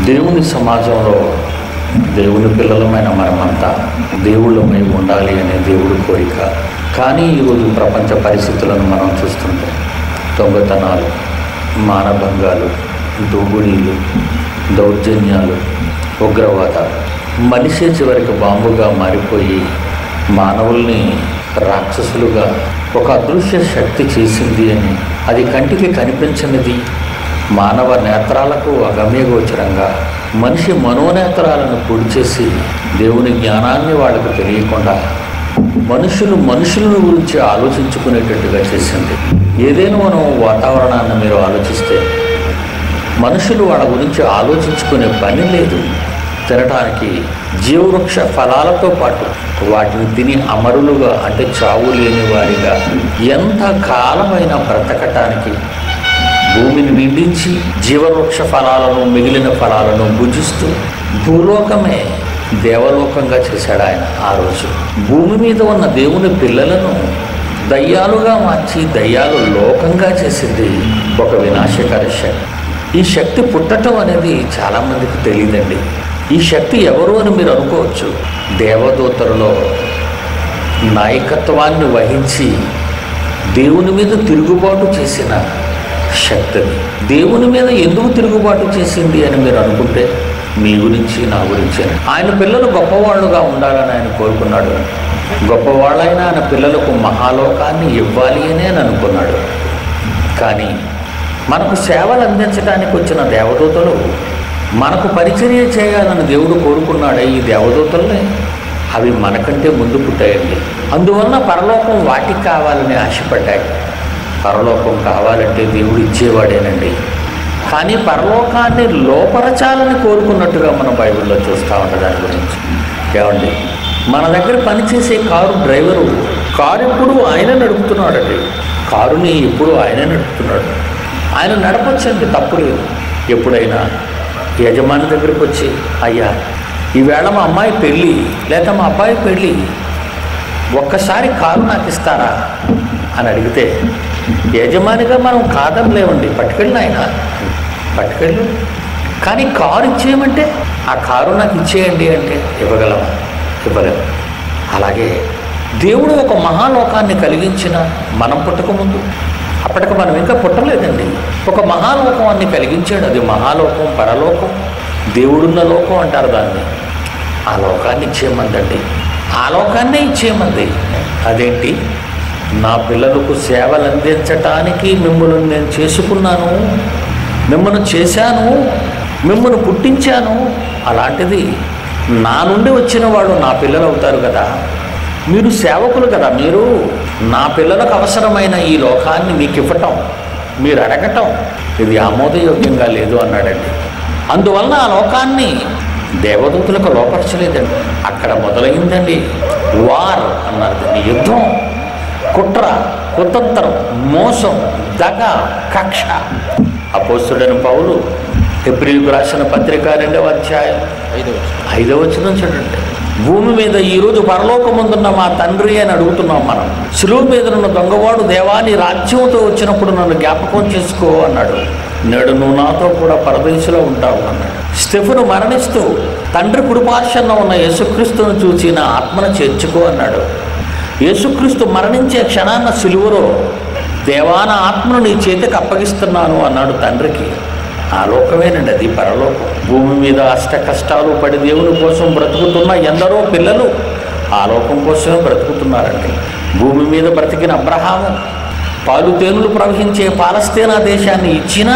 దేవుని సమాజంలో దేవుని పిల్లలమైన మనమంతా దేవుళ్ళమై ఉండాలి అనే దేవుడి కోరిక కానీ ఈరోజు ప్రపంచ పరిస్థితులను మనం చూస్తుంటే దొంగతనాలు మానభంగాలు దోగుడీలు దౌర్జన్యాలు ఉగ్రవాదాలు మనిషే చివరికి బాంబుగా మారిపోయి మానవుల్ని రాక్షసులుగా ఒక అదృశ్య శక్తి చేసింది అని అది కంటికి కనిపించనిది మానవ నేత్రాలకు అగమ్యగోచరంగా మనిషి మనోనేత్రాలను పొడి చేసి దేవుని జ్ఞానాన్ని వాళ్ళకు తెలియకుండా మనుషులు మనుషులను గురించి ఆలోచించుకునేటట్టుగా చేసింది ఏదైనా మనం వాతావరణాన్ని మీరు ఆలోచిస్తే మనుషులు వాళ్ళ గురించి ఆలోచించుకునే పని లేదు తినడానికి జీవవృక్ష ఫలాలతో పాటు వాటిని తిని అమరులుగా అంటే చావు లేని వారిగా ఎంత కాలమైన బ్రతకటానికి భూమిని నిండించి జీవవృక్ష ఫలాలను మిగిలిన ఫలాలను భుజిస్తూ భూలోకమే దేవలోకంగా చేశాడు ఆయన ఆ రోజు భూమి మీద ఉన్న దేవుని పిల్లలను దయ్యాలుగా మార్చి దయ్యాలు లోకంగా చేసింది ఒక వినాశకర శక్తి ఈ శక్తి పుట్టటం అనేది చాలామందికి తెలియదండి ఈ శక్తి ఎవరు అని మీరు అనుకోవచ్చు దేవదూతలలో నాయకత్వాన్ని వహించి దేవుని మీద తిరుగుబాటు చేసిన శక్తి అది. దేవుని మీద ఎందుకు తిరుగుబాటు చేసింది అని మీరు అనుకుంటే మీ గురించి నా గురించి ఆయన పిల్లలు గొప్పవాళ్ళుగా ఉండాలని ఆయన కోరుకున్నాడు గొప్పవాళ్ళైన ఆయన పిల్లలకు మహాలోకాన్ని ఇవ్వాలి అని ఆయన అనుకున్నాడు కానీ మనకు సేవలు అందించడానికి వచ్చిన దేవదూతలు మనకు పరిచర్య చేయాలని దేవుడు కోరుకున్నాడే ఈ దేవదూతల్ని అవి మనకంటే ముందు పుట్టాయండి అందువలన పరలోకం వాటికి కావాలని ఆశపడ్డాయి పరలోకం కావాలంటే దేవుడు ఇచ్చేవాడేనండి కానీ పరలోకాన్ని లోపరచాలని కోరుకున్నట్టుగా మనం బైబిల్లో చూస్తూ ఉంటాం దాని గురించి ఏమండి మన దగ్గర పనిచేసే కారు డ్రైవరు కారు ఎప్పుడు ఆయన నడుపుతున్నాడండి కారుని ఎప్పుడు ఆయన నడుపుతున్నాడు ఆయన నడపచ్చండి తప్పు లేదు ఎప్పుడైనా యజమాని దగ్గరికి వచ్చి అయ్యా ఈవేళ మా అమ్మాయి పెళ్ళి లేదా మా అబ్బాయి పెళ్ళి ఒక్కసారి కారు నాకు ఇస్తారా అని అడిగితే యజమానిగా మనం కాదనలేమండి పట్టుకెళ్ళిన ఆయన పట్టుకెళ్ళు కానీ కారు ఇచ్చేయమంటే ఆ కారు నాకు ఇచ్చేయండి అంటే ఇవ్వగలమా ఇవ్వలేము అలాగే దేవుడు ఒక మహాలోకాన్ని కలిగించిన మనం పుట్టకముందు అప్పటికి మనం ఇంకా పుట్టలేదండి ఒక మహాలోకాన్ని కలిగించాడు అది మహాలోకం పరలోకం దేవుడున్న లోకం అంటారు దాన్ని ఆ లోకాన్ని ఇచ్చేయమందండి ఆ లోకాన్నే ఇచ్చేయమంది అదేంటి నా పిల్లలకు సేవలు అందించటానికి మిమ్మల్ని నేను చేసుకున్నాను మిమ్మల్ని చేశాను మిమ్మల్ని పుట్టించాను అలాంటిది నా నుండి వచ్చిన వాళ్ళు నా పిల్లలు అవుతారు కదా మీరు సేవకులు కదా మీరు నా పిల్లలకు అవసరమైన ఈ లోకాన్ని మీకు ఇవ్వటం మీరు అడగటం ఇది ఆమోదయోగ్యంగా లేదు అన్నాడండి అందువలన ఆ లోకాన్ని దేవదూతులకు లోపరచలేదండి అక్కడ మొదలైందండి వార్ అన్నారు దీన్ని యుద్ధం కుట్ర కుతంత్రం మోసం దగ కక్ష అపోస్తుడైన పౌలు ఎప్రిల్కు రాసిన పత్రిక రెండవ అధ్యాయం ఐదవ ఐదవ వచనం చూడండి భూమి మీద ఈరోజు పరలోకముందున్న మా తండ్రి అని అడుగుతున్నాం మనం సులువు మీద ఉన్న దొంగవాడు దేవాని రాజ్యంతో వచ్చినప్పుడు నన్ను జ్ఞాపకం చేసుకో అన్నాడు నేడు నువ్వు నాతో కూడా పరదేశంలో ఉంటావు అన్నాడు స్టెఫెను మరణిస్తూ తండ్రి కుడిపార్శ్వన ఉన్న యేసుక్రీస్తును చూసి నా ఆత్మను చేర్చుకో అన్నాడు యేసుక్రీస్తు మరణించే క్షణాన్న సిలువలో దేవాన ఆత్మను నీ చేతికి అప్పగిస్తున్నాను అన్నాడు తండ్రికి ఆ లోకమేనండి అది పరలోకం భూమి మీద అష్ట కష్టాలు పడి దేవుని కోసం బ్రతుకుతున్న ఎందరో పిల్లలు ఆ లోకం కోసమే బ్రతుకుతున్నారండి భూమి మీద బ్రతికిన అబ్రహాము పాలు తేనెలు ప్రవహించే పాలస్తీనా దేశాన్ని ఇచ్చినా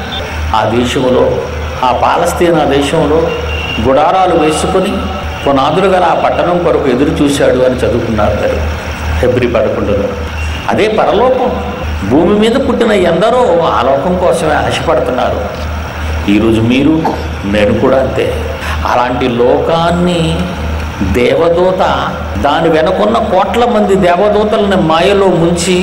ఆ దేశంలో ఆ పాలస్తీనా దేశంలో గుడారాలు వేసుకొని పునాదులు గల ఆ పట్టణం కొరకు ఎదురు చూశాడు అని చదువుకున్నారు మీరు ఫిబ్రి పదకొండులో అదే పరలోకం భూమి మీద పుట్టిన ఎందరో ఆ లోకం కోసమే ఆశపడుతున్నారు ఈరోజు మీరు నేను కూడా అంతే అలాంటి లోకాన్ని దేవదూత దాని వెనకున్న కోట్ల మంది దేవదూతలను మాయలో ముంచి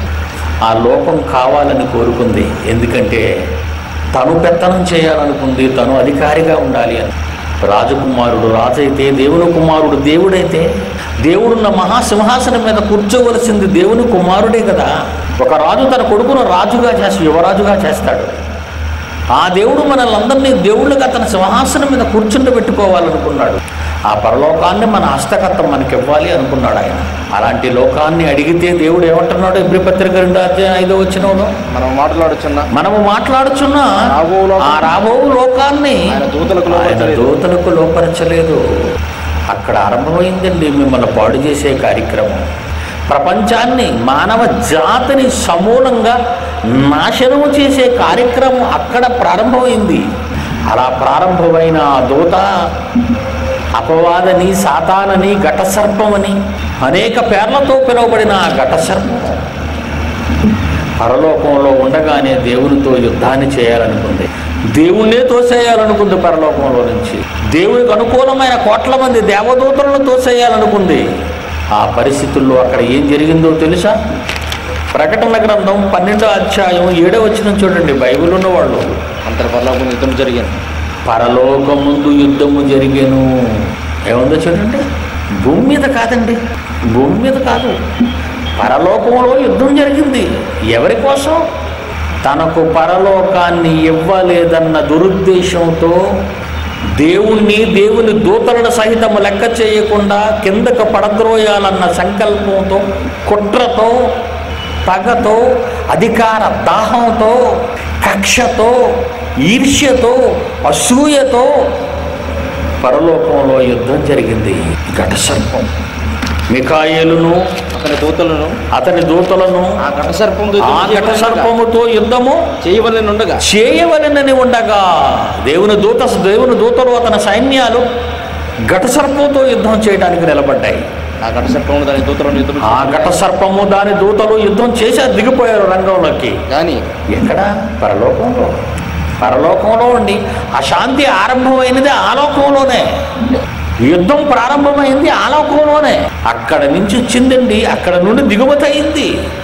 ఆ లోకం కావాలని కోరుకుంది ఎందుకంటే తను పెత్తనం చేయాలనుకుంది తను అధికారిగా ఉండాలి అని రాజకుమారుడు రాజైతే దేవుని కుమారుడు దేవుడైతే దేవుడున్న మహాసింహాసనం మీద కూర్చోవలసింది దేవుని కుమారుడే కదా ఒక రాజు తన కొడుకును రాజుగా చేసి యువరాజుగా చేస్తాడు ఆ దేవుడు మనల్ని అందరినీ దేవుళ్ళుగా తన సింహాసనం మీద కూర్చుండి పెట్టుకోవాలనుకున్నాడు ఆ పరలోకాన్ని మన హస్తకత్వం మనకి ఇవ్వాలి అనుకున్నాడు ఆయన అలాంటి లోకాన్ని అడిగితే దేవుడు ఏమంటున్నాడు ఎబ్రి పత్రిక రెండు అధ్యాయం ఐదో వచ్చినంలో మనం మాట్లాడుచున్న మనము మాట్లాడుచున్న రాబో లోకం- ఆ రాబో లోకాన్ని ఆయన దూతలకు ఆయన లోపరచలేదు. దూతలకు లోపరచలేదు అక్కడ ఆరంభమైందండి మిమ్మల్ని పాడు చేసే కార్యక్రమం ప్రపంచాన్ని మానవ జాతిని సమూలంగా నాశనము చేసే కార్యక్రమం అక్కడ ప్రారంభమైంది అలా ప్రారంభమైన ఆ దూత అపవాదని సాతానని ఘటసర్పమని అనేక పేర్లతో పిలువబడిన ఆ ఘటసర్పం పరలోకంలో ఉండగానే దేవునితో యుద్ధాన్ని చేయాలనుకుంది దేవుణ్ణే తోసేయాలనుకుంది పరలోకంలో నుంచి దేవునికి అనుకూలమైన కోట్ల మంది దేవదూతలను తోసేయాలనుకుంది ఆ పరిస్థితుల్లో అక్కడ ఏం జరిగిందో తెలుసా ప్రకటన గ్రంథం పన్నెండో అధ్యాయం ఏడో వచ్చిన చూడండి బైబిల్ ఉన్నవాళ్ళు అంతటి పరలోకం యుద్ధం జరిగింది పరలోకముందు యుద్ధము జరిగేను ఏముందో చూడండి భూమి మీద కాదండి భూమి మీద కాదు పరలోకంలో యుద్ధం జరిగింది ఎవరి కోసం తనకు పరలోకాన్ని ఇవ్వలేదన్న దురుద్దేశంతో దేవుణ్ణి దేవుని దూతలను సహితము లెక్క చేయకుండా కిందకు పడద్రోయాలన్న సంకల్పంతో కుట్రతో పగతో అధికార దాహంతో కక్షతో ఈర్ష్యతో అసూయతో పరలోకంలో యుద్ధం జరిగింది ఘటసర్పం మికాయేలును అతని దూతలను అతని దూతలను ఆ ఘటసర్పం ఆ ఘటసర్పముతో యుద్ధము చేయవలని ఉండగా చేయవలనని ఉండగా దేవుని దూత దేవుని దూతలు అతని సైన్యాలు ఘటసర్పంతో యుద్ధం చేయడానికి నిలబడ్డాయి ఆ ఘటసర్పం దాని దూతలను యుద్ధం ఆ ఘటసర్పము దాని దూతలు యుద్ధం చేసి దిగిపోయారు రంగంలోకి కానీ ఎక్కడ పరలోకంలో పరలోకంలో ఉండి అశాంతి ఆరంభమైనది ఆలోకంలోనే యుద్ధం ప్రారంభమైంది ఆలోకంలోనే అక్కడ నుంచి వచ్చిందండి అక్కడ నుండి దిగుమతి అయింది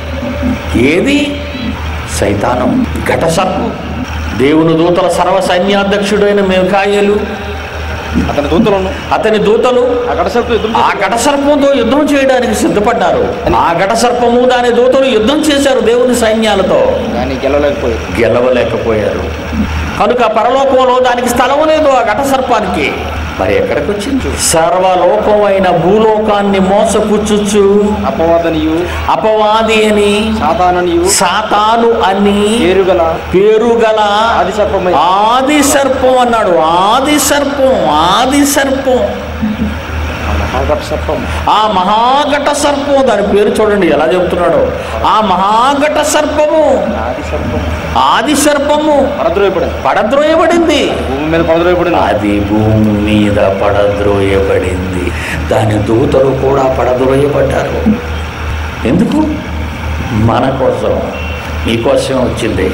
ఏది సైతానం ఘటసర్పం దేవుని దూతల సర్వ సైన్యాధ్యక్షుడైన మికాయలు అతని దూతలను అతని దూతలు ఆ ఘటసర్పం యుద్ధం ఆ ఘటసర్పంతో యుద్ధం చేయడానికి సిద్ధపడ్డారు ఆ ఘటసర్పము దాని దూతలు యుద్ధం చేశారు దేవుని సైన్యాలతో కానీ గెలవలేకపోయారు గెలవలేకపోయారు కనుక పరలోకంలో దానికి స్థలం లేదు ఆ ఘట సర్పానికి మరి ఎక్కడికి వచ్చింది సర్వలోకమైన భూలోకాన్ని మోసపుచ్చుచు అపవాదనియు అపవాది అని సాతాననియు సాతాను అని పేరుగల పేరు గల ఆది సర్పమై ఆది సర్పం అన్నాడు ఆది సర్పం ఆది సర్పం ఆ మహాఘట సర్పం ఆ మహాఘట సర్పం దాని పేరు చూడండి ఎలా చెబుతున్నాడు ఆ మహాఘట సర్పము ఆది సర్పం ఆది సర్పము పడద్రోయపడింది పడద్రోయబడింది భూమి మీద పడద్రోయపడింది అది భూమి మీద పడద్రోయబడింది దాని దూతలు కూడా పడద్రోయబడ్డారు ఎందుకు మన కోసం మీకోసం వచ్చింది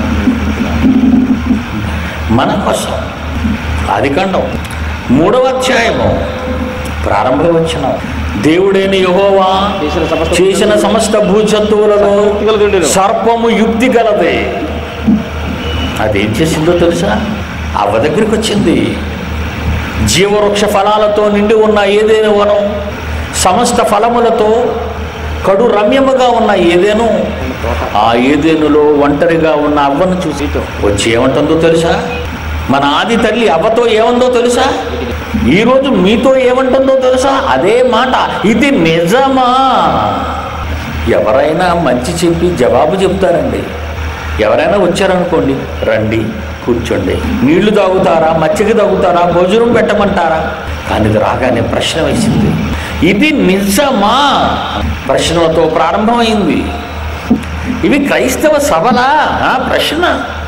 మన కోసం ఆదికాండం మూడవ అధ్యాయము ప్రారంభ వచ్చిన దేవుడైన యెహోవా చేసిన సమస్త చేసిన సమస్త భూజంతువులలో గలదుండెను. సర్పము యుక్తి గలదే అదేం చేసిందో తెలుసా అవ్వ దగ్గరికి వచ్చింది జీవవృక్ష ఫలాలతో నిండి ఉన్న ఏదేను వనం సమస్త ఫలములతో కడు రమ్యముగా ఉన్న ఏదేను ఆ ఏదేనులో ఒంటరిగా ఉన్న అవ్వను చూసి వచ్చి ఏమంటుందో తెలుసా మన ఆది తల్లి అవ్వతో ఏమందో తెలుసా ఈరోజు మీతో ఏమంటుందో తెలుసా అదే మాట ఇది నిజమా ఎవరైనా మంచి చెప్పి జవాబు చెప్తారండి ఎవరైనా వచ్చారనుకోండి రండి కూర్చోండి నీళ్లు తాగుతారా మజ్జిగ తాగుతారా భోజనం పెట్టమంటారా కానీ ఇది రాగానే ప్రశ్న వేసింది ఇది నిజమా ప్రశ్నలతో ప్రారంభమైంది ఇవి క్రైస్తవ సభలా ఆ, ప్రశ్న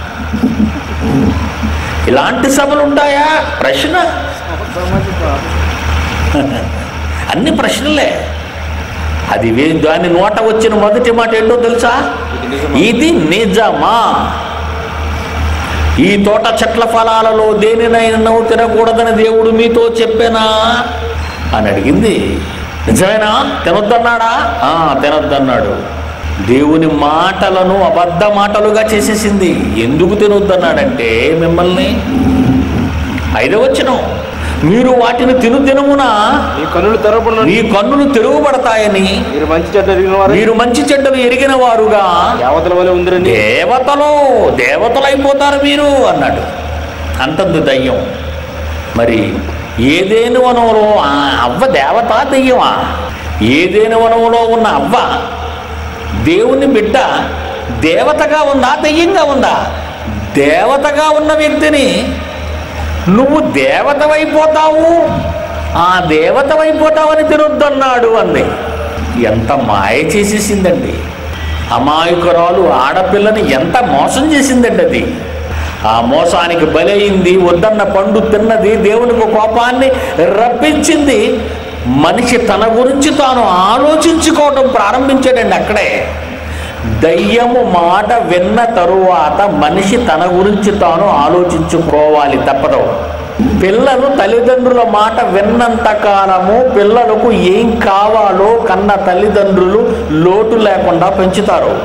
ఇలాంటి సభలు ఉంటాయా ప్రశ్న అన్ని ప్రశ్నలే అది వే- దాని నోట వచ్చిన మొదటి మాట ఏంటో తెలుసా ఇది నిజమా ఈ తోట చెట్ల ఫలాలలో దేనినైనా తినకూడదని దేవుడు మీతో చెప్పానా అని అడిగింది నిజమేనా తినొద్దన్నాడా "ఆ, తినొద్దన్నాడు దేవుని మాటలను అబద్ధ మాటలుగా చేసేసింది ఎందుకు తినొద్దన్నాడంటే మిమ్మల్ని ఐదవచనం మీరు వాటిని తిను దినమున నీ కన్నులు తెరవబడిన నీ కన్నులు తెరుగుపడతాయని మీరు మంచి చెడ్డ ఎరిగిన వారు మీరు మంచి చెడ్డలు ఎరిగిన వారుగా దేవతల వలె ఉందిరండి దేవతలు దేవతలు అయిపోతారు మీరు అన్నాడు అంతంది దయ్యం మరి ఏదేను వనంలో ఆ అవ్వ దేవత దెయ్యమా ఏదేను వనంలో ఉన్న అవ్వ దేవుని బిడ్డ దేవతగా ఉందా దెయ్యంగా ఉందా దేవతగా ఉన్న వ్యక్తిని నువ్వు దేవతవైపోతావు ఆ దేవతవైపోతావని తినొద్దన్నాడు అంది ఎంత మాయ చేసేసిందండి అమాయకురాలు ఆడపిల్లని ఎంత మోసం చేసిందండి అది ఆ మోసానికి బలయింది వద్దన్న పండు తిన్నది దేవునికి కోపాన్ని రప్పించింది మనిషి తన గురించి తాను ఆలోచించుకోవడం ప్రారంభించాడండి అక్కడే దయ్యము మాట విన్న తరువాత మనిషి తన గురించి తాను ఆలోచించుకోవాలి తప్పదు పిల్లలు తల్లిదండ్రుల మాట విన్నంత కాలము పిల్లలకు ఏం కావాలో కన్న తల్లిదండ్రులు లోటు లేకుండా పెంచుతారు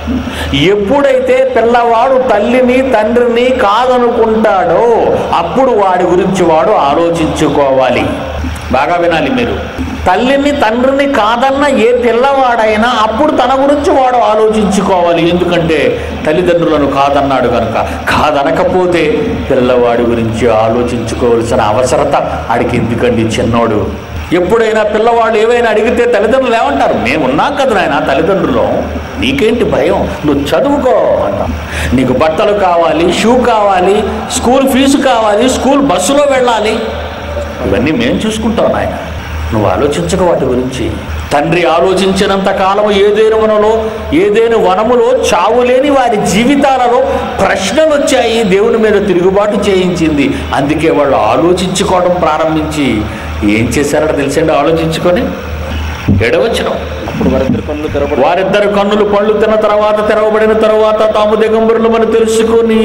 ఎప్పుడైతే పిల్లవాడు తల్లిని తండ్రిని కాదనుకుంటాడో అప్పుడు వాడి గురించి వాడు ఆలోచించుకోవాలి బాగా వినాలి మీరు తల్లిని తండ్రిని కాదన్న ఏ పిల్లవాడైనా అప్పుడు తన గురించి వాడు ఆలోచించుకోవాలి ఎందుకంటే తల్లిదండ్రులను కాదన్నాడు కనుక కాదనకపోతే పిల్లవాడి గురించి ఆలోచించుకోవాల్సిన అవసరత ఆడికి ఎందుకండి చిన్నోడు ఎప్పుడైనా పిల్లవాళ్ళు ఏవైనా అడిగితే తల్లిదండ్రులు ఏమంటారు మేము ఉన్నాం కదా నాయన తల్లిదండ్రులు నీకేంటి భయం నువ్వు చదువుకో అంటాం నీకు బట్టలు కావాలి షూ కావాలి స్కూల్ ఫీజు కావాలి స్కూల్ బస్సులో వెళ్ళాలి ఇవన్నీ మేము చూసుకుంటాం నాయన నువ్వు ఆలోచించక వాటి గురించి తండ్రి ఆలోచించినంత కాలము ఏదేను వనలో ఏదేను వనములో చావులేని వారి జీవితాలలో ప్రశ్నలు వచ్చాయి దేవుని మీద తిరుగుబాటు చేయించింది అందుకే వాళ్ళు ఆలోచించుకోవడం ప్రారంభించి ఏం చేశారో తెలిసండి ఆలోచించుకొని ఎడవచ్చడం అప్పుడు వారిద్దరు కన్నులు తెరవబడి వారిద్దరు కన్నులు పళ్ళు తిన్న తర్వాత తెరవబడిన తర్వాత తాము దిగంబరులు మనం తెలుసుకుని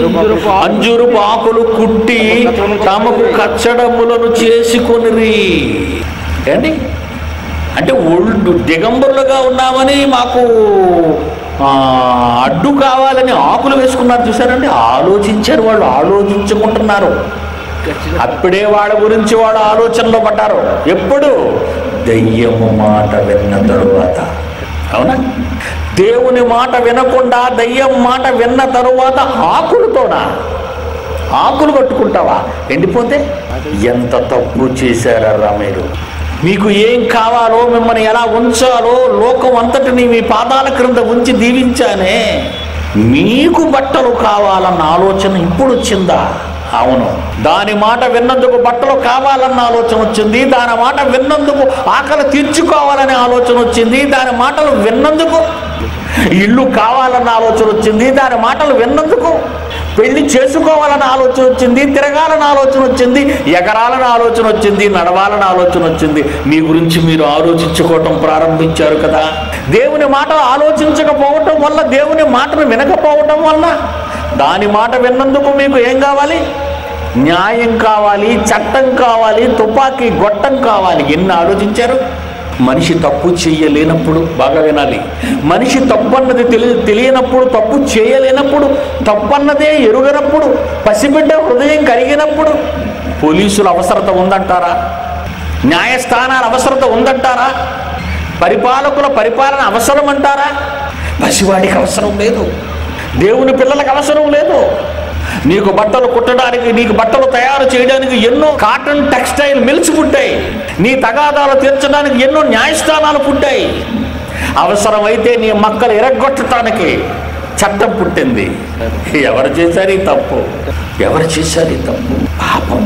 అంజూరు ఆకులు కుట్టి తమకు కచ్చడములను చేసుకొనిరి ఏంటి అంటే ఒళ్ళు దిగంబరులుగా ఉన్నామని మాకు ఆ, అడ్డు కావాలని ఆకులు వేసుకున్నారు చూసారండి ఆలోచించారు వాళ్ళు ఆలోచించుకుంటున్నారు అప్పుడే వాళ్ళ గురించి వాడు ఆలోచనలో పడ్డారు ఎప్పుడు దయ్యము మాట విన్న తరువాత అవునా దేవుని మాట వినకుండా దయ్యం మాట విన్న తరువాత ఆకులతోనా ఆకులు కట్టుకుంటావా ఎండిపోతే ఎంత తప్పు చేశారా మీరు మీకు ఏం కావాలో మిమ్మల్ని ఎలా ఉంచాలో లోకం అంతటిని మీ పాదాల క్రింద ఉంచి దీవించానే మీకు బట్టలు కావాలన్న ఆలోచన ఇప్పుడు వచ్చిందా అవును దాని మాట విన్నందుకు బట్టలు కావాలన్న ఆలోచన వచ్చింది దాని మాట విన్నందుకు ఆకలి తీర్చుకోవాలనే ఆలోచన వచ్చింది దాని మాటలు విన్నందుకు ఇల్లు కావాలన్న ఆలోచన వచ్చింది దాని మాటలు విన్నందుకు పెళ్లి చేసుకోవాలన్న ఆలోచన వచ్చింది తిరగాలన్న ఆలోచన వచ్చింది ఎగరాలన్న ఆలోచన వచ్చింది నడవాలన్న ఆలోచన వచ్చింది మీ గురించి మీరు ఆలోచించుకోవటం ప్రారంభించారు కదా దేవుని మాటలు ఆలోచించకపోవటం వల్ల దేవుని మాటను వినకపోవటం వల్ల దాని మాట విన్నందుకు మీకు ఏం కావాలి న్యాయం కావాలి చట్టం కావాలి తుపాకీ గొట్టం కావాలి ఎన్ని ఆలోచించారు మనిషి తప్పు చేయలేనప్పుడు బాగా వినాలి మనిషి తప్పన్నది తెలి తెలియనప్పుడు తప్పు చేయలేనప్పుడు తప్పన్నదే ఎరుగనప్పుడు పసిబిడ్డ హృదయం కరిగినప్పుడు పోలీసుల అవసరత ఉందంటారా న్యాయస్థానాల అవసరత ఉందంటారా పరిపాలకుల పరిపాలన అవసరం అంటారా పసివాడికి అవసరం లేదు దేవుని పిల్లలకు అవసరం లేదు నీకు బట్టలు కుట్టడానికి నీకు బట్టలు తయారు చేయడానికి ఎన్నో కాటన్ టెక్స్టైల్ మిల్స్ పుట్టాయి నీ తగాదాలు తీర్చడానికి ఎన్నో న్యాయస్థానాలు పుట్టాయి అవసరమైతే నీ మక్కలు ఎరగొట్టడానికి చట్టం పుట్టింది ఎవరు చేశారు ఈ తప్పు ఎవరు చేశారు ఈ తప్పు పాపం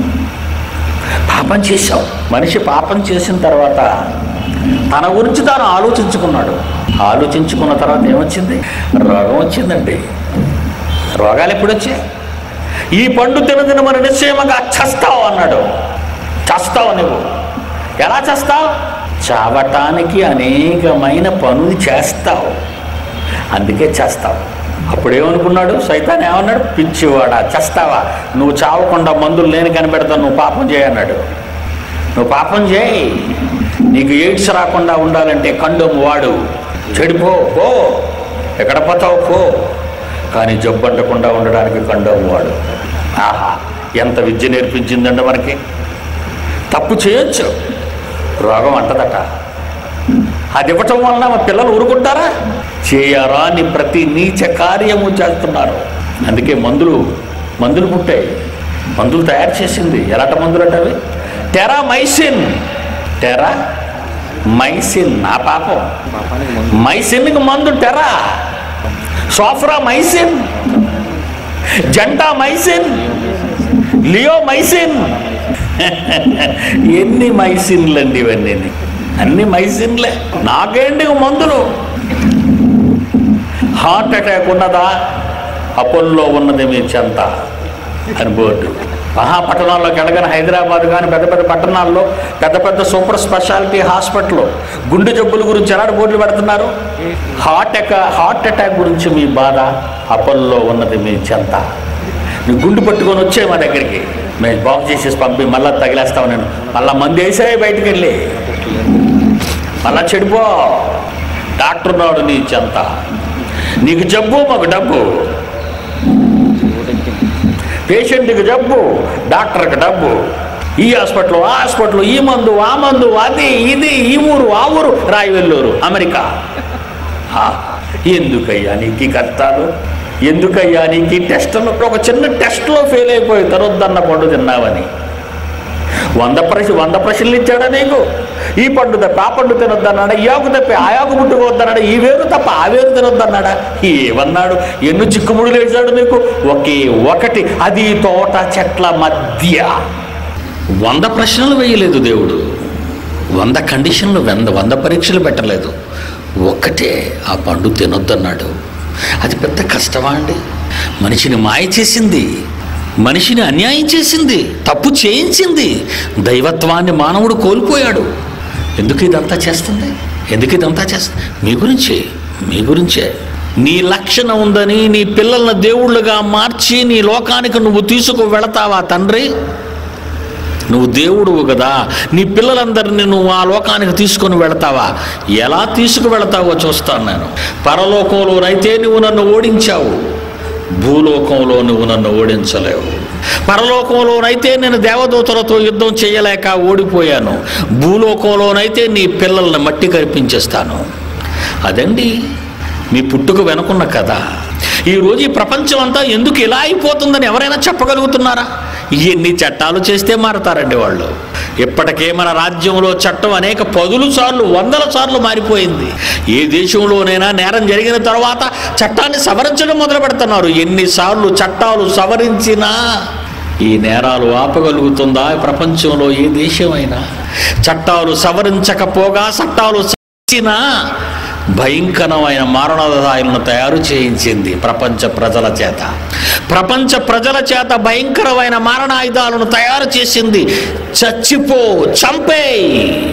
పాపం చేశావు మనిషి పాపం చేసిన తర్వాత తన గురించి తాను ఆలోచించుకున్నాడు ఆలోచించుకున్న తర్వాత ఏమొచ్చింది రోగం వచ్చిందండి రోగాలు ఎప్పుడు వచ్చాయి ఈ పండు తినదిన మన నిశ్చయముగా చస్తావు అన్నాడు చస్తావు నువ్వు ఎలా చేస్తావు చావటానికి అనేకమైన పనులు చేస్తావు అందుకే చేస్తావు అప్పుడేమనుకున్నాడు సైతాన్ ఏమన్నాడు పిచ్చివాడా చేస్తావా నువ్వు చావకుండా మందులు లేని కనిపెడతావు నువ్వు పాపం చేయన్నాడు నువ్వు పాపం చేయి నీకు ఎయిడ్స్ రాకుండా ఉండాలంటే కండోము వాడు చెడిపో పో ఎక్కడ పోతావు పో కానీ జబ్బు అంటకుండా ఉండడానికి కండోము వాడు ఆహా ఎంత విద్య నేర్పించిందండి మనకి తప్పు చేయొచ్చు రోగం అంటదట అది ఇవ్వటం వలన మా పిల్లలు ఊరుకుంటారా చేయరా అని ప్రతి నీచ కార్యము చేస్తున్నారు అందుకే మందులు మందులు పుట్టాయి మందులు తయారు చేసింది ఎలాంటి మందులు అంటే అవి టెరా మైసిన్ టెరా మైసిన్ నా పాపం పాపానికి ముందు మైసిన్కి మందు టెరా సోఫ్రా మైసిన్ జంటా మైసిన్ లియో మైసిన్ ఎన్ని మైసిన్లు అండి ఇవన్నీ అన్ని మైసిన్లే నాకేంటి మందులు హార్ట్ అటాక్ ఉన్నదా అపోల్లో ఉన్నది మీ చెంత అని బోర్డు మహాపట్టణాల్లోకి వెళ్ళగానే హైదరాబాద్ కానీ పెద్ద పెద్ద పట్టణాల్లో పెద్ద పెద్ద సూపర్ స్పెషాలిటీ హాస్పిటల్ గుండె జబ్బుల గురించి ఎలాంటి బోర్డులు పెడుతున్నారు హార్ట్ అటాక్ హార్ట్ అటాక్ గురించి మీ బాధ అపోల్లో ఉన్నది మీ చెంత నువ్వు గుండు పట్టుకొని వచ్చే మా దగ్గరికి మేము బాగు చేసేసి పంపి మళ్ళా తగిలేస్తావు నేను మళ్ళా మంది వేసాయి బయటికి వెళ్ళి మళ్ళా చెడిపో డాక్టర్ ఉన్నాడు నీ చెంత నీకు జబ్బు మాకు డబ్బు ఊటెక్కింది పేషెంట్కి జబ్బు డాక్టర్కి డబ్బు ఈ హాస్పిటల్ ఆ హాస్పిటల్ ఈ మందు ఆ మందు అది ఇది ఈ ఊరు ఆ ఊరు రాయవెల్లూరు అమెరికా ఆ, ఎందుకయ్యా నీకు ఈ కష్టాలు ఎందుకయ్యా నీకు ఈ టెస్టులు ఒక చిన్న టెస్ట్లో ఫెయిల్ అయిపోయి తరొద్దన్న పండు తిన్నావని వంద ప్రశ్న వంద ప్రశ్నలు ఇచ్చాడా నీకు ఈ పండు తప్ప ఆ పండు తినొద్దన్నాడా ఈ ఆకు తప్ప ఆ ఆకు ముట్టుకోవద్దన్నాడా ఈ వేరు తప్ప ఆ వేరు తినొద్దన్నాడా ఏమన్నాడు ఎన్ని చిక్కుముడులు వేశాడు నీకు ఒకే ఒకటి అది తోట చెట్ల మధ్య వంద ప్రశ్నలు వేయలేదు దేవుడు వంద కండిషన్లు వంద వంద పరీక్షలు పెట్టలేదు ఒక్కటే ఆ పండు తినొద్దన్నాడు అది పెద్ద కష్టమా అండి మనిషిని మాయ చేసింది మనిషిని అన్యాయం చేసింది తప్పు చేయించింది దైవత్వాన్ని మానవుడు కోల్పోయాడు ఎందుకు ఇదంతా చేస్తుంది ఎందుకు ఇదంతా చేస్తుంది మీ గురించి మీ గురించే నీ లక్షణం ఉందని నీ పిల్లల్ని దేవుళ్ళుగా మార్చి నీ లోకానికి నువ్వు తీసుకు వెళతావా తండ్రి నువ్వు దేవుడువు కదా నీ పిల్లలందరినీ నువ్వు ఆ లోకానికి తీసుకొని వెళతావా ఎలా తీసుకు వెళతావో చూస్తాను నేను పరలోకంలోనైతే నువ్వు నన్ను ఓడించావు భూలోకంలో నువ్వు నన్ను ఓడించలేవు పరలోకంలోనైతే నేను దేవదూతలతో యుద్ధం చేయలేక ఓడిపోయాను భూలోకంలోనైతే నీ పిల్లల్ని మట్టి కరిపించేస్తాను అదండి మీ పుట్టుక వెనుకున్న కథ ఈరోజు ఈ ప్రపంచం అంతా ఎందుకు ఇలా అయిపోతుందని ఎవరైనా చెప్పగలుగుతున్నారా ఎన్ని చట్టాలు చేస్తే మారతారండి వాళ్ళు ఇప్పటికే మన రాజ్యంలో చట్టం అనేక పదులు సార్లు వందల సార్లు మారిపోయింది ఏ దేశంలోనైనా నేరం జరిగిన తర్వాత చట్టాన్ని సవరించడం మొదలు పెడుతున్నారు ఎన్నిసార్లు చట్టాలు సవరించినా ఈ నేరాలు ఆపగలుగుతుందా ఈ ప్రపంచంలో ఏ దేశమైనా చట్టాలు సవరించకపోగా చట్టాలు సవరించినా భయంకరమైన మారణదాయులను తయారు చేయించింది ప్రపంచ ప్రజల చేత ప్రపంచ ప్రజల చేత భయంకరమైన మారణాయుధాలను తయారు చేసింది చచ్చిపో చంపేయ్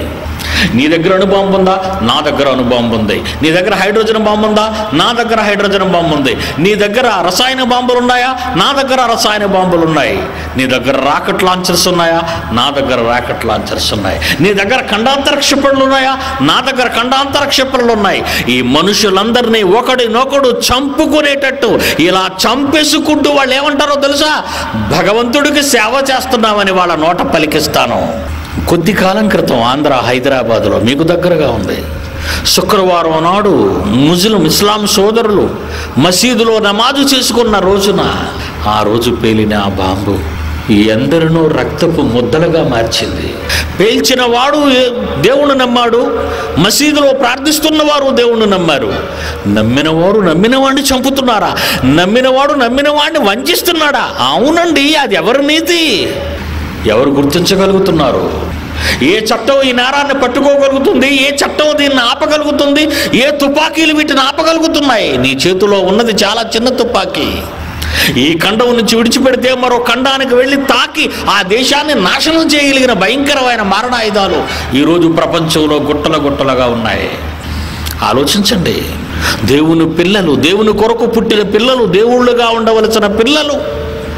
నీ దగ్గర అణుబాంబు ఉందా నా దగ్గర అణుబాంబు ఉంది నీ దగ్గర హైడ్రోజన్ బాంబు ఉందా నా దగ్గర హైడ్రోజన్ బాంబు ఉంది నీ దగ్గర రసాయన బాంబులు ఉన్నాయా నా దగ్గర రసాయన బాంబులు ఉన్నాయి నీ దగ్గర రాకెట్ లాంచర్స్ ఉన్నాయా నా దగ్గర రాకెట్ లాంచర్స్ ఉన్నాయి నీ దగ్గర ఖండాంతర క్షిపణులు ఉన్నాయా నా దగ్గర ఖండాంతర క్షిపణులు ఉన్నాయి ఈ మనుషులందరినీ ఒకడినొకడు చంపుకునేటట్టు ఇలా చంపేసుకుంటూ వాళ్ళు ఏమంటారో తెలుసా భగవంతుడికి సేవ చేస్తున్నామని వాళ్ళ నోట పలికిస్తాను కొద్ది కాలం క్రితం ఆంధ్ర హైదరాబాదులో మీకు దగ్గరగా ఉంది శుక్రవారం నాడు ముస్లిం ఇస్లాం సోదరులు మసీదులో నమాజు చేసుకున్న రోజున ఆ రోజు పేలిన ఆ బాంబు ఎందరినో రక్తపు ముద్దలుగా మార్చింది పేల్చిన వాడు ఏ- దేవుణ్ణి నమ్మాడు మసీదులో ప్రార్థిస్తున్న వారు దేవుణ్ణి నమ్మారు నమ్మిన వారు నమ్మిన వాడిని చంపుతున్నారా నమ్మినవాడు నమ్మిన వాడిని వంచిస్తున్నాడా అవునండి అది ఎవరి నీతి ఎవరు గుర్తించగలుగుతున్నారు ఏ చట్టం ఈ నేరాన్ని పట్టుకోగలుగుతుంది ఏ చట్టం దీన్ని ఆపగలుగుతుంది ఏ తుపాకీలు వీటిని ఆపగలుగుతున్నాయి నీ చేతిలో ఉన్నది చాలా చిన్న తుపాకీ ఈ ఖండం నుంచి విడిచిపెడితే మరో ఖండానికి వెళ్ళి తాకి ఆ దేశాన్ని నాశనం చేయగలిగిన భయంకరమైన మారణాయుధాలు ఈరోజు ప్రపంచంలో గుట్టల గుట్టలుగా ఉన్నాయి ఆలోచించండి దేవుని పిల్లలు దేవుని కొరకు పుట్టిన పిల్లలు దేవుళ్ళుగా ఉండవలసిన పిల్లలు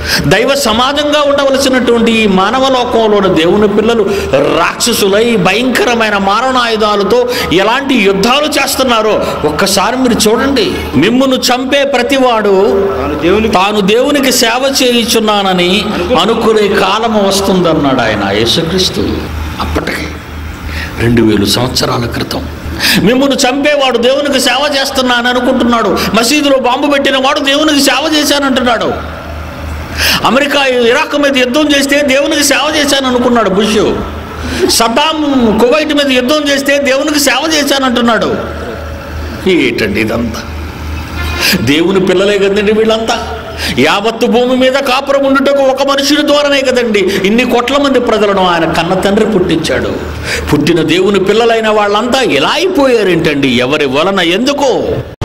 దైవ సమాజంగా ఉండవలసినటువంటి ఈ మానవ లోకంలోని దేవుని పిల్లలు రాక్షసులై భయంకరమైన మారణాయుధాలతో ఎలాంటి యుద్ధాలు చేస్తున్నారో ఒక్కసారి మీరు చూడండి మిమ్మును చంపే ప్రతివాడు తాను దేవునికి తాను దేవునికి సేవ చేయుచున్నానని అనుకునే కాలం వస్తుందన్నాడు ఆయన యేసుక్రీస్తు అప్పటికి రెండు వేలు సంవత్సరాల క్రితం మిమ్మల్ని చంపేవాడు దేవునికి సేవ చేస్తున్నాను అనుకుంటున్నాడు మసీదులో బాంబు పెట్టిన వాడు దేవునికి సేవ చేశానంటున్నాడు అమెరికా ఇరాక్ మీద యుద్ధం చేస్తే దేవునికి సేవ చేశాను అనుకున్నాడు బుష్ సద్దాం కువైట్ మీద యుద్ధం చేస్తే దేవునికి సేవ చేశానంటున్నాడు ఏంటండి ఇదంతా దేవుని పిల్లలే కదండి వీళ్ళంతా యావత్తు భూమి మీద కాపురం ఉండుటకు ఒక మనుషుని ద్వారానే కదండి ఇన్ని కోట్ల మంది ప్రజలను ఆయన కన్న తండ్రి పుట్టించాడు పుట్టిన దేవుని పిల్లలైన వాళ్ళంతా ఎలా అయిపోయారేంటండి ఎవరి వలన ఎందుకో